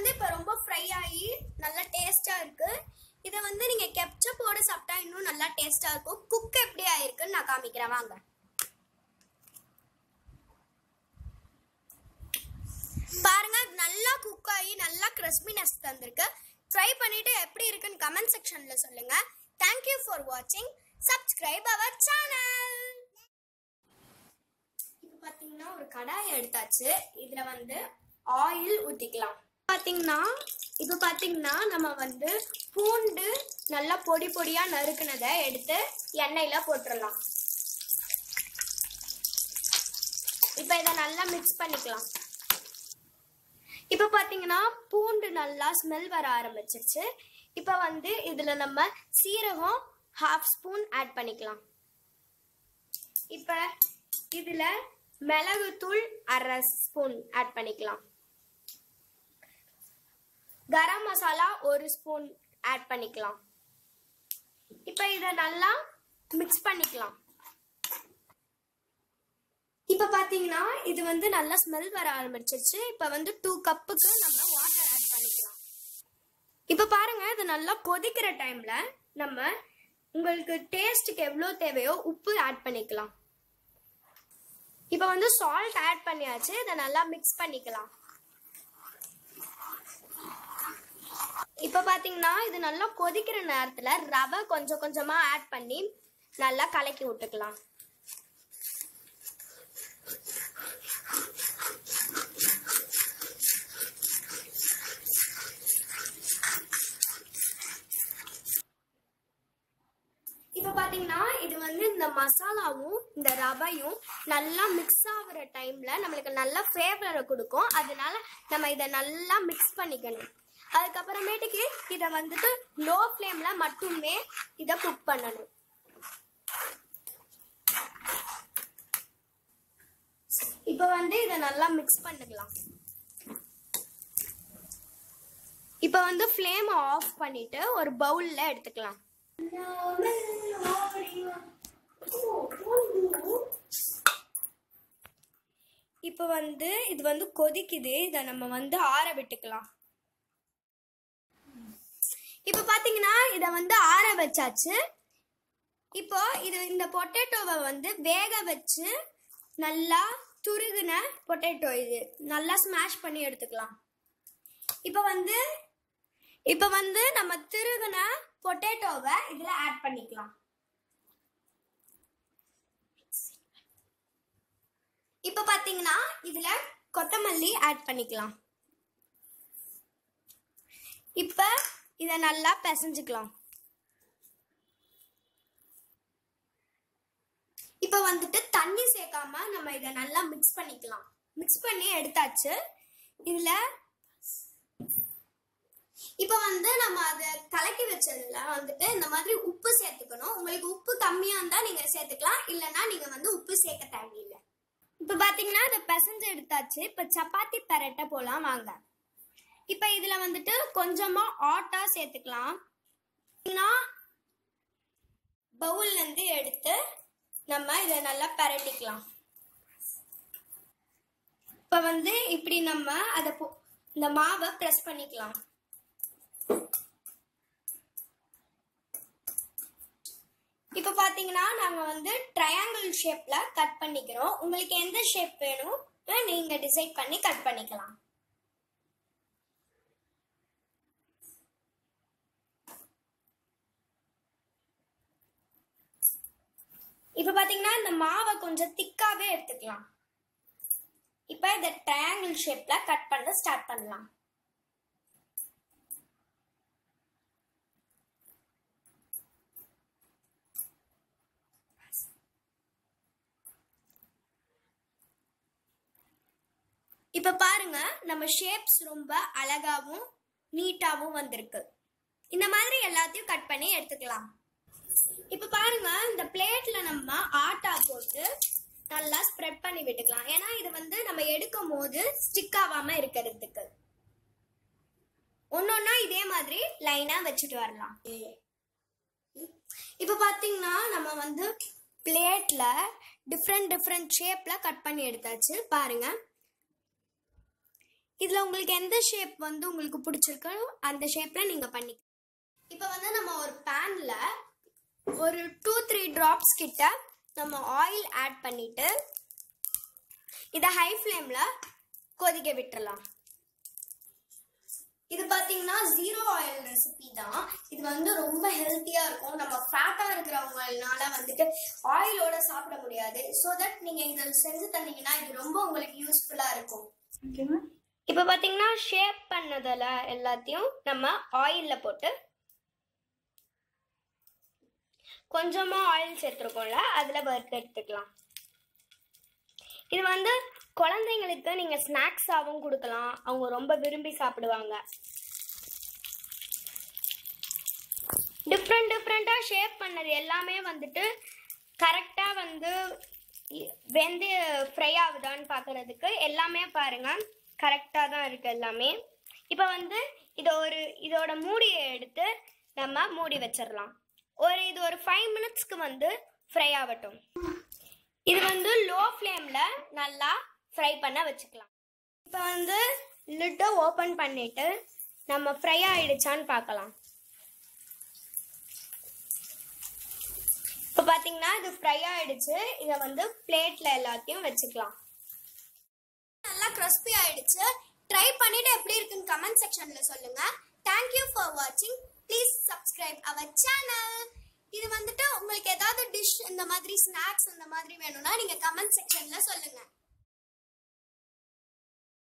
வந்து இப்போ ரொம்ப ஃப்ரை ஆகி நல்லா டேஸ்டா இருக்கு இதை வந்து நீங்க கெப்சப்போட சாப்பிட்டா இன்னும் நல்லா டேஸ்டா இருக்கும் குக் எப்படி ஆயிருக்குன்னு நான் காமிக்கிறேன் வாங்க பாருங்க நல்லா குக் ஆகி நல்லா கிறிஸ்பினஸ் தந்திருக்கு ட்ரை பண்ணிட்டு எப்படி இருக்குன்னு கமெண்ட் செக்ஷன்ல சொல்லுங்க தேங்க்யூ ஃபார் வாட்சிங் சப்ஸ்கிரைப் அவர் சேனல் இப்போ பார்த்தீங்கன்னா ஒரு கடாயை எடுத்தாச்சு இதில் வந்து ஆயில் ஊற்றிக்கலாம் பார்த்தீங்கன்னா இப்போ பார்த்தீங்கன்னா நம்ம வந்து பூண்டு நல்லா பொடி பொடியாக நறுக்குனதை எடுத்து எண்ணெயில் போட்டுடலாம் இப்போ இதை நல்லா மிக்ஸ் பண்ணிக்கலாம் இப்போ பார்த்தீங்கன்னா பூண்டு நல்லா ஸ்மெல் வர ஆரம்பிச்சிருச்சு இப்போ வந்து இதில் நம்ம சீரகம் ஹாஃப் ஸ்பூன் ஆட் பண்ணிக்கலாம் இப்போ இதில் மிளகுத்தூள் அரை ஸ்பூன் ஆட் பண்ணிக்கலாம் கரம் மசாலா ஒரு ஸ்பூன் ஆட் பண்ணிக்கலாம் இப்போ இதை நல்லா மிக்ஸ் பண்ணிக்கலாம் இப்போ பார்த்தீங்கன்னா இது வந்து நல்லா ஸ்மெல் வர ஆரம்பிச்சிருச்சு இப்போ வந்து டூ கப்புக்கு நம்ம வாட்டர் ஆட் பண்ணிக்கலாம் இப்போ பாருங்க இது நல்லா கொதிக்கிற டைம்ல நம்ம உங்களுக்கு டேஸ்ட்டுக்கு எவ்வளோ தேவையோ உப்பு ஆட் பண்ணிக்கலாம் இப்போ வந்து சால்ட் ஆட் பண்ணியாச்சு இதை நல்லா மிக்ஸ் பண்ணிக்கலாம் இப்போ பார்த்தீங்கன்னா இது நல்லா கொதிக்கிற நேரத்தில் ரவை கொஞ்சம் கொஞ்சமாக ஆட் பண்ணி நல்லா கலக்கி விட்டுக்கலாம் இப்போ பார்த்தீங்கன்னா இது வந்து இந்த மசாலாவும் இந்த ரவையும் நல்லா மிக்ஸ் ஆகுற டைம்ல நம்மளுக்கு நல்ல ஃப்ளேவரை கொடுக்கும் அதனால நம்ம இதை நல்லா மிக்ஸ் பண்ணிக்கணும் அதுக்கப்புறமேட்டுக்கு இதை வந்துட்டு லோ ஃப்ளேம்ல மட்டுமே இதை குக் பண்ணணும் இப்போ வந்து இதை நல்லா மிக்ஸ் பண்ணிக்கலாம் இப்போ வந்து ஃப்ளேமை ஆஃப் பண்ணிட்டு ஒரு பவுல்ல எடுத்துக்கலாம் இப்போ வந்து இது வந்து கொதிக்குது இதை நம்ம வந்து ஆற விட்டுக்கலாம் இப்போ பார்த்தீங்கன்னா இதை வந்து ஆற வச்சாச்சு இப்போ இது இந்த பொட்டேட்டோவை வந்து வேக வச்சு நல்லா துருகுன பொட்டேட்டோ இது நல்லா ஸ்மாஷ் பண்ணி எடுத்துக்கலாம் இப்போ வந்து இப்போ வந்து நம்ம திருகுன பொட்டேட்டோவை இதில் ஆட் பண்ணிக்கலாம் இப்போ பார்த்தீங்கன்னா இதில் கொத்தமல்லி ஆட் பண்ணிக்கலாம் இப்போ இதை நல்லா பிசைஞ்சுக்கலாம் இப்போ வந்துட்டு தண்ணி சேர்க்காம நம்ம இதை நல்லா மிக்ஸ் பண்ணிக்கலாம் மிக்ஸ் பண்ணி எடுத்தாச்சு இதில் இப்போ வந்து நம்ம அதை கலக்கி வச்சதுல வந்துட்டு இந்த மாதிரி உப்பு சேர்த்துக்கணும் உங்களுக்கு உப்பு கம்மியா இருந்தா நீங்க சேர்த்துக்கலாம் இல்லைன்னா நீங்க வந்து உப்பு சேர்க்க தேவையில்லை இப்போ பாத்தீங்கன்னா அதை பிசைஞ்சு எடுத்தாச்சு இப்போ சப்பாத்தி பரட்ட போலாம் வாங்க இப்போ இதுல வந்துட்டு கொஞ்சமா ஆட்டா சேர்த்துக்கலாம் பவுல்ல இருந்து எடுத்து நம்ம இதை நல்லா பரட்டிக்கலாம் இப்போ வந்து இப்படி நம்ம அதை பொ- இந்த மாவை ப்ரெஸ் பண்ணிக்கலாம் இப்போ பார்த்தீங்கன்னா நாங்கள் வந்து ட்ரையாங்கிள் ஷேப்பில் கட் பண்ணிக்கிறோம் உங்களுக்கு எந்த ஷேப் வேணும் நீங்கள் டிசைட் பண்ணி கட் பண்ணிக்கலாம் இப்போ பார்த்தீங்கன்னா இந்த மாவை கொஞ்சம் திக்காவே எடுத்துக்கலாம் இப்போ இதை ட்ரையாங்கிள் ஷேப்பில் கட் பண்ண ஸ்டார்ட் பண்ணலாம் இப்ப பாருங்க நம்ம ஷேப்ஸ் ரொம்ப அழகாவும் நீட்டாவும் வந்திருக்கு இந்த மாதிரி எல்லாத்தையும் கட் பண்ணி எடுத்துக்கலாம் இப்ப பாருங்க இந்த பிளேட்ல நம்ம ஆட்டா போட்டு நல்லா ஸ்ப்ரெட் பண்ணி விட்டுக்கலாம் ஏன்னா இது வந்து நம்ம எடுக்கும் போது ஸ்டிக் ஆகாம இருக்கிறதுக்கு ஒன்னொன்னா இதே மாதிரி லைனா வச்சுட்டு வரலாம் இப்ப பாத்தீங்கன்னா நம்ம வந்து பிளேட்ல டிஃப்ரெண்ட் டிஃப்ரெண்ட் ஷேப்ல கட் பண்ணி எடுத்தாச்சு பாருங்க இதில் உங்களுக்கு எந்த ஷேப் வந்து உங்களுக்கு பிடிச்சிருக்கோ அந்த ஷேப்பில் நீங்கள் பண்ணி இப்போ வந்து நம்ம ஒரு பேனில் ஒரு டூ த்ரீ ட்ராப்ஸ் கிட்ட நம்ம ஆயில் ஆட் பண்ணிட்டு இதை ஹை ஃப்ளேமில் கொதிக்க விட்டுறலாம் இது பார்த்தீங்கன்னா ஜீரோ ஆயில் ரெசிபி தான் இது வந்து ரொம்ப ஹெல்த்தியாக இருக்கும் நம்ம ஃபேட்டாக இருக்கிறவங்கனால வந்துட்டு ஆயிலோட சாப்பிட முடியாது ஸோ தட் நீங்கள் இதை செஞ்சு தந்தீங்கன்னா இது ரொம்ப உங்களுக்கு யூஸ்ஃபுல்லாக இருக்கும் ஓகேவா இப்போ பார்த்தீங்கன்னா ஷேப் பண்ணதில் எல்லாத்தையும் நம்ம ஆயிலில் போட்டு கொஞ்சமாக ஆயில் சேர்த்துருக்கோம்ல அதில் வறுத்து எடுத்துக்கலாம் இது வந்து குழந்தைங்களுக்கு நீங்கள் ஸ்நாக்ஸாகவும் கொடுக்கலாம் அவங்க ரொம்ப விரும்பி சாப்பிடுவாங்க டிஃப்ரெண்ட் டிஃப்ரெண்ட்டாக ஷேப் பண்ணது எல்லாமே வந்துட்டு கரெக்டாக வந்து இ- வெந்து ஃப்ரை ஆகுதான்னு பார்க்கறதுக்கு எல்லாமே பாருங்கள் கரெக்டாக தான் இருக்குது எல்லாமே இப்போ வந்து இதை ஒரு இதோட மூடியை எடுத்து நம்ம மூடி வச்சிடலாம் ஒரு இது ஒரு ஃபைவ் மினிட்ஸ்க்கு வந்து ஃப்ரை ஆகட்டும் இது வந்து லோ ஃப்ளேமில் நல்லா ஃப்ரை பண்ண வச்சுக்கலாம் இப்போ வந்து லிட்டை ஓப்பன் பண்ணிட்டு நம்ம ஃப்ரை ஆயிடுச்சான்னு பார்க்கலாம் இப்போ பார்த்தீங்கன்னா இது ஃப்ரை ஆயிடுச்சு இதை வந்து பிளேட்ல எல்லாத்தையும் வச்சுக்கலாம் நல்லா கிறிஸ்பி ஆயிடுச்சு ட்ரை பண்ணிட்டு எப்படி இருக்குன்னு கமெண்ட் செக்ஷன்ல சொல்லுங்க தேங்க்யூ ஃபார் வாட்சிங் ப்ளீஸ் சப்ஸ்கிரைப் அவர் சேனல் இது வந்துட்டு உங்களுக்கு ஏதாவது டிஷ் இந்த மாதிரி ஸ்நாக்ஸ் இந்த மாதிரி வேணும்னா நீங்க கமெண்ட் செக்ஷன்ல சொல்லுங்க